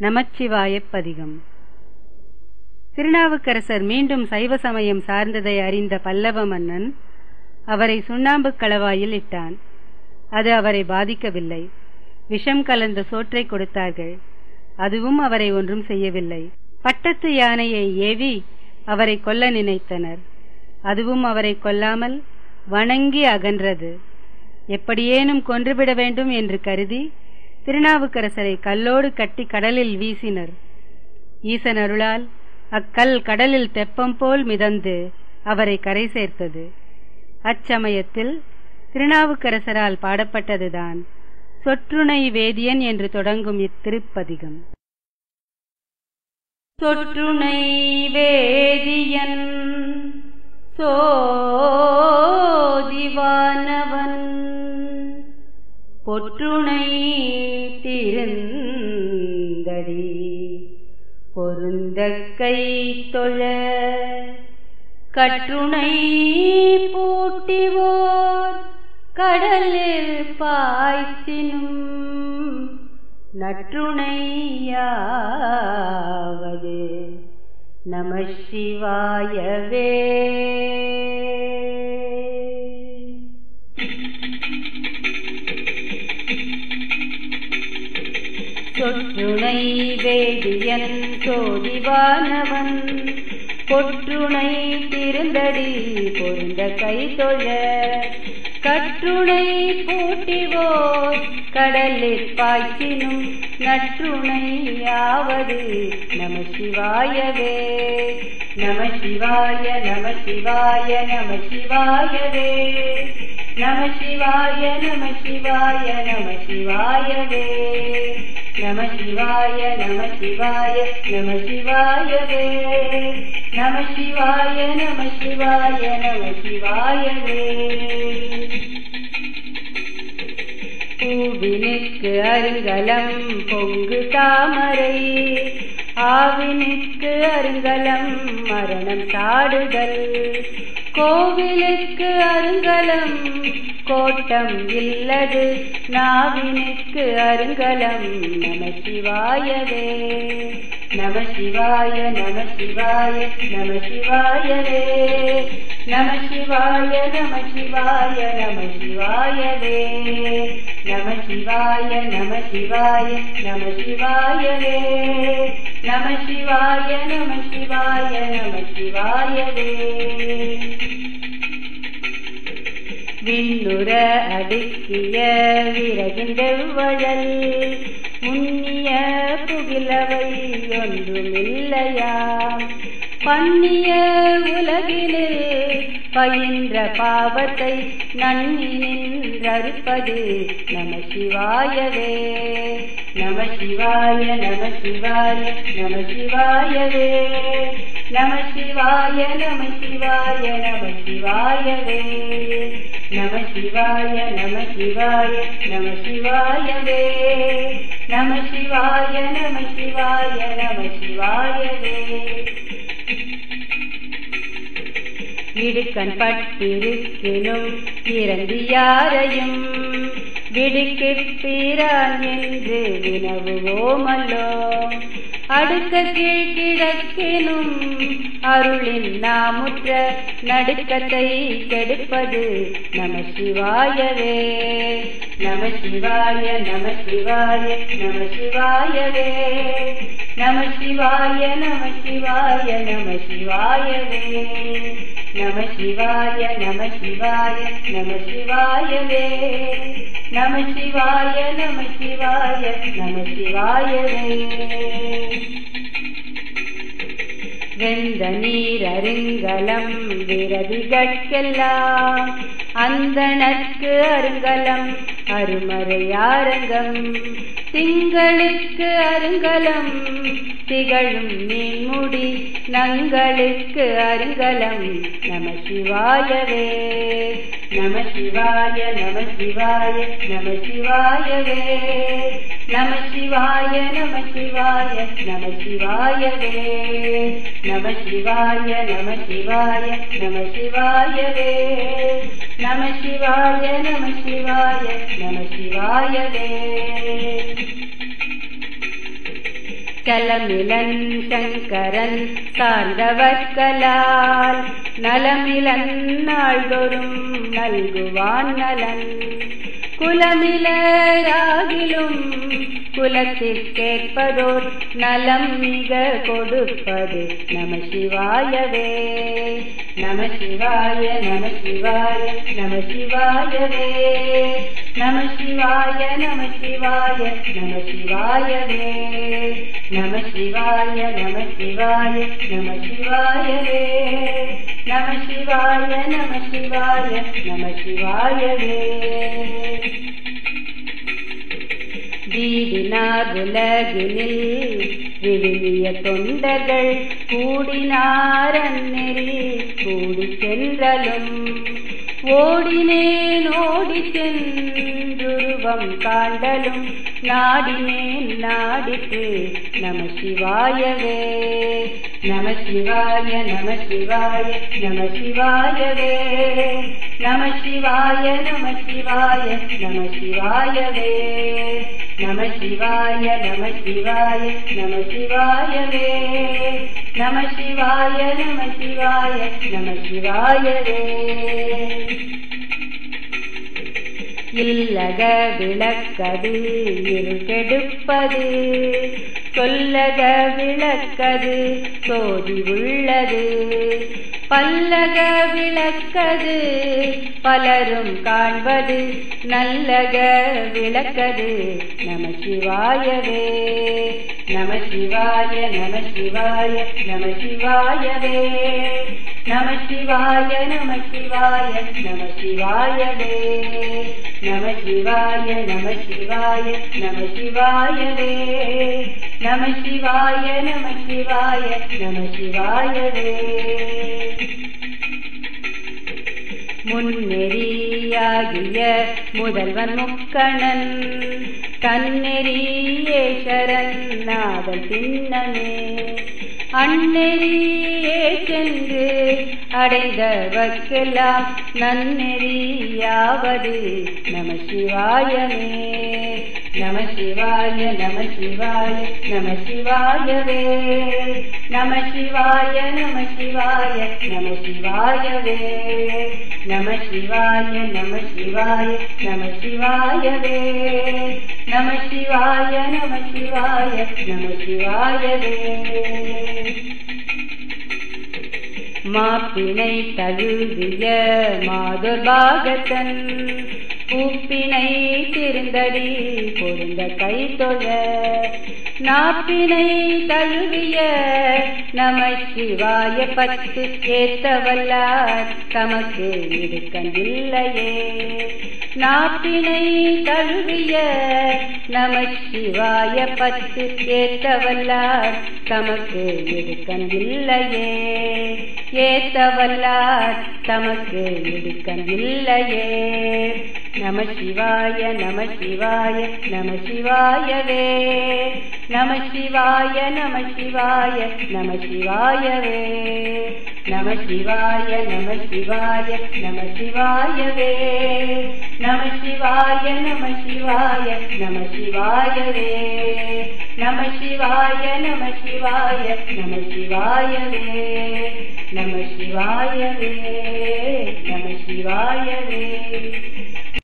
நமச்சிவாயப் பதிகம் திருநாவுக்கரசர் மீண்டும் சைவ சமயம் சார்ந்ததை அறிந்த பல்லவ மன்னன் அவரை சுண்ணாம்புக் களவாயில் இட்டான் அது அவரை பாதிக்கவில்லை விஷம் கலந்த சோற்றை கொடுத்தார்கள் அதுவும் அவரை ஒன்றும் செய்யவில்லை பட்டத்து யானையை ஏவி அவரை கொல்ல நினைத்தனர் அதுவும் அவரை கொல்லாமல் வணங்கி அகன்றது எப்படியேனும் கொன்றுவிட வேண்டும் என்று கருதி திருநாவுக்கரசரை கல்லோடு கட்டி கடலில் வீசினர் ஈசன் அருளால் அக்கல் கடலில் தெப்பம் போல் மிதந்து அவரை கரை சேர்த்தது அச்சமயத்தில் திருநாவுக்கரசரால் பாடப்பட்டதுதான் சொற்றுணை வேதியன் என்று தொடங்கும் இத்திருப்பதிகம் சொற்றுணை வேதியன் சோதிவானவன் பொற்றுணை திருந்தடி பொருந்த கை தொழ கற்றுணை பூட்டிவோர் கடலில் பாய்ச்சினும் நற்றுணையாவது நம சிவாயவே சொற்றுணை வேதியன் சோதிவானவன் பொற்றுணை திருந்தடி பொருந்த கை தொழ கற்றுணை பூட்டிவோர் கடலில் பாய்ச்சினும் நற்றுணையாவது நம சிவாயவே நம சிவாய நம சிவாய நம சிவாயவே நம சிவாய நம சிவாய நம சிவாயவே நம சிவாய நம சிவாய நம சிவாயவே நம சிவாய நம சிவாய நம சிவாயவே பூவினுக்கு அருங்கலம் பொங்கு தாமரை ஆவினுக்கு அருங்கலம் மரணம் சாடுதல் கோவிலுக்கு அருங்கலம் கோட்டம் இல்லது நாவினுக்கு அருங்கலம் நம சிவாயவே நம சிவாய நம சிவாய நம சிவாயவே நம சிவாய நம சிவாய நம சிவாயவே நம சிவாய நம சிவாய நம சிவாயவே நம சிவாய நம சிவாய நம சிவாயவே விண்ணுற அடுக்கிய விறகின்ற வழல் முன்னிய புகிலவை ஒன்றுமில்லையாம் பண்ணிய உலகினில் பயின்ற பாவத்தை நன்னி நின்றறுப்பது நம சிவாயவே நம சிவாய நம சிவாய நம சிவாயவே நம சிவாய நம சிவாய நம சிவாயவே நம சிவாய நம சிவாய நம சிவாயவே நம சிவாய நம சிவாய நம சிவாயவே இடுக்கண் பட்டிருக்கினும் இறந்து யாரையும் விடுக்கிற்பிறான் என்று வினவுவோமல்லோ அடுக்க கீழ் கிடக்கினும் அருளின் நாமுற்ற நடுக்கத்தை கெடுப்பது நம சிவாயவே நம சிவாய நம சிவாய நம சிவாயவே நம சிவாய நம சிவாய நம சிவாயவே நம சிவாய நம சிவாய நம சிவாயவே நம சிவாய நம சிவாய நம சிவாயவே வெந்த நீர் அருங்கலம் விரதிகட்கெல்லாம் அந்தனற்கு அருங்கலம் அருமறையாரங்கம் திங்களுக்கு அருங்கலம் திகழும் மீன்முடி நங்களுக்கு அருங்கலம் நம சிவாயவே நம சிவாய நம சிவாய நம சிவாயவே நம சிவாய நம சிவாய நம சிவாயவே நம சிவாய நம சிவாய நம சிவாயவே நம சிவாய நம சிவாய நம சிவாயவே சலமிலன் சங்கரன் சார்ந்தவர்களால் நலமிலன் நாள்தோறும் நல்குவான் நலன் குலமிலராகிலும் குலத்திற்கேற்பதோர் நலம் மிக கொடுப்பது நம சிவாயவே நம சிவாய நம சிவாய நம சிவாயவே நம சிவாய நம சிவாய நம சிவாயவே நம சிவாய நம சிவாய நம சிவாயவே நம சிவாய நம சிவாய நம சிவாயவே வீடினார் உலகினில் விழுமிய தொண்டர்கள் கூடினார் அந்நெறி கூடி சென்றலும் ஓடினேன் ஓடி சென்றுருவம் காண்டலும் நாடினேன் நாடித்து நம சிவாயவே நம சிவாய நம சிவாய நம சிவாயவே நம சிவாய நம சிவாய நம சிவாயவே நம சிவாய நம சிவாய நம சிவாயவே நம சிவாய நம சிவாய நம சிவாயவே இல்லக விளக்கது இருகெடுப்பது சொல்லக விளக்கது சோதி உள்ளது பல்லக விளக்கது பலரும் காண்பது நல்லக விளக்கது நம சிவாயவே நம சிவாய நம சிவாய நம சிவாயவே நம சிவாய நம சிவாய நம சிவாயவே நம சிவாய நம சிவாய நம சிவாயவே நம சிவாய நம சிவாய நம சிவாயவே முன்னெறியாகிய முதல்வன் முக்கணன் தன்னெறியே சரண் நாதல் தின்னமே அந்நெறியே சென்று அடைந்தவர்க்கெல்லாம் நன்னெறியாவது நம சிவாயமே நம சிவாய நம சிவாய நம சிவாயவே நம சிவாய நம சிவாய நம சிவாயவே நம சிவாய நம சிவாய நம சிவாயவே நம சிவாய நம சிவாய நம சிவாயவே மாப்பினை தழுவிய மாதுர்பாகத்தன் பூப்பினை திருந்தடி பொருந்த கை தொழ நாப்பினை தழுவிய நம சிவாய பத்து ஏத்தவல்லார் தமக்கு இருக்கண்டில்லையே நாப்பினை தழுவிய நம சிவாய பத்து ஏத்தவல்லார் தமக்கு இருக்கண்டில்லையே ஏத்தவல்லார் தமக்கு இருக்கண்டில்லையே நம சிவாய நம சிவாய நம சிவாயவே நம சிவாய நம சிவாய நம சிவாயவே நம சிவாய நம சிவாய நம சிவாயவே நம சிவாய நம சிவாய நம சிவாயவே நம சிவாய நம சிவாய நம சிவாயவே நம சிவாயவே நம சிவாயவே